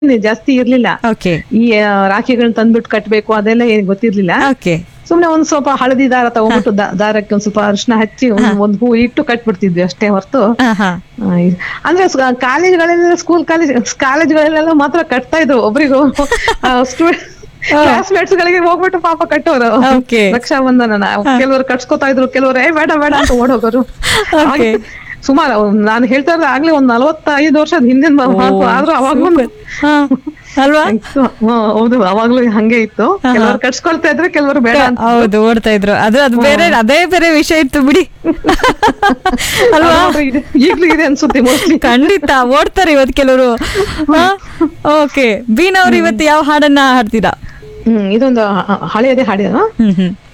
ಜಾಸ್ತಿ ಇರ್ಲಿಲ್ಲ ಓಕೆ ಈ ಆ, ರಾಖಿಗಳನ್ನ ತಂದ್ಬಿಟ್ಟು ಕಟ್ಬೇಕು ಅದೆಲ್ಲ ಏನ್ ಗೊತ್ತಿರ್ಲಿಲ್ಲ ಓಕೆ ಸುಮ್ನೆ ಒಂದ್ ಸ್ವಲ್ಪ ಹಳದಿ ದಾರ ತಗೊಂಡ್ಬಿಟ್ಟು ದಾ- ದಾರಕ್ಕೆ ಒಂದ್ ಸ್ವಲ್ಪ ಅರಿಶಿನ ಹಚ್ಚಿ ಒಂದ್ ಒಂದ್ ಹೂ ಇಟ್ಟು ಕಟ್ಬಿಡ್ತಿದ್ವಿ ಅಷ್ಟೇ ಹೊರತು ಹಾ ಹಾ ಆ, ಇದ್- ಅಂದ್ರೆ ಕಾಲೇಜ್ಗಳೆಲ್ಲ ಸ್ಕೂಲ್ ಕಾಲೇಜ್ ಕಾಲೇಜ್ಗಳಲ್ಲೆಲ್ಲ ಮಾತ್ರ ಕಟ್ತಾ ಇದ್ರು ಒಬ್ರಿಗೂ ಸ್ಟೂಡೆಂಟ್ ಕ್ಲಾಸ್ಮೇಟ್ಸ್ ಗಳಿಗೆ ಹೋಗ್ಬಿಟ್ಟು ಪಾಪ ಕಟ್ಟೋರು Okay. ರಕ್ಷಾ ಬಂಧನ ಕೆಲವರು ಕಟ್ಸ್ಕೊತಾ ಇದ್ರು ಕೆಲವರು ಏ ಬೇಡ ಬೇಡ ಅಂತ ಓಡೋಗೋರು Okay. ಸುಮಾರು ನಾನು ಹೇಳ್ತಾ ಇರೋದು ಆಗ್ಲೇ ಒಂದ್ ನಲವತ್ತೈದು ವರ್ಷದ ಹಿಂದಿನ ಮಾತು ಆದ್ರೂ ಅವಾಗ್ಲೂ ಹಾ ಅಲ್ವಾ ಇತ್ತು. ಹ್ಮ್, ಹೌದು ಅವಾಗ್ಲೂ ಹಂಗೆ ಇತ್ತು ಕೆಲವರು ಕಟ್ಸ್ಕೊಳ್ತಾ ಇದ್ರೆ ಕೆಲವರು ಬೇಡ ಅಂತ ಹೌದು ಓಡ್ತಾ ಇದ್ರು ಅದು ಅದು ಬೇರೆ ಅದೇ ಬೇರೆ ವಿಷಯ ಇತ್ತು ಬಿಡಿ ಅಲ್ವಾ ಅದು ಇದೆ. ಈಗ್ಲೂ ಇದೆ ಅನ್ಸುತ್ತೆ ಮೋಸ್ಟ್ಲಿ ಖಂಡಿತ ಓಡ್ತಾರೆ ಇವತ್ತು ಕೆಲವರು ಓಕೆ ಬೀನ್ ಅವ್ರು ಇವತ್ತು ಯಾವ ಹಾಡನ್ನ ಹಾಡ್ತೀರಾ ಹ್ಮ್ ಇದೊಂದು ಹ- ಹಳೆಯದೇ ಹಾಡಿದ ಹ್ಮ್ ಹ್ಮ್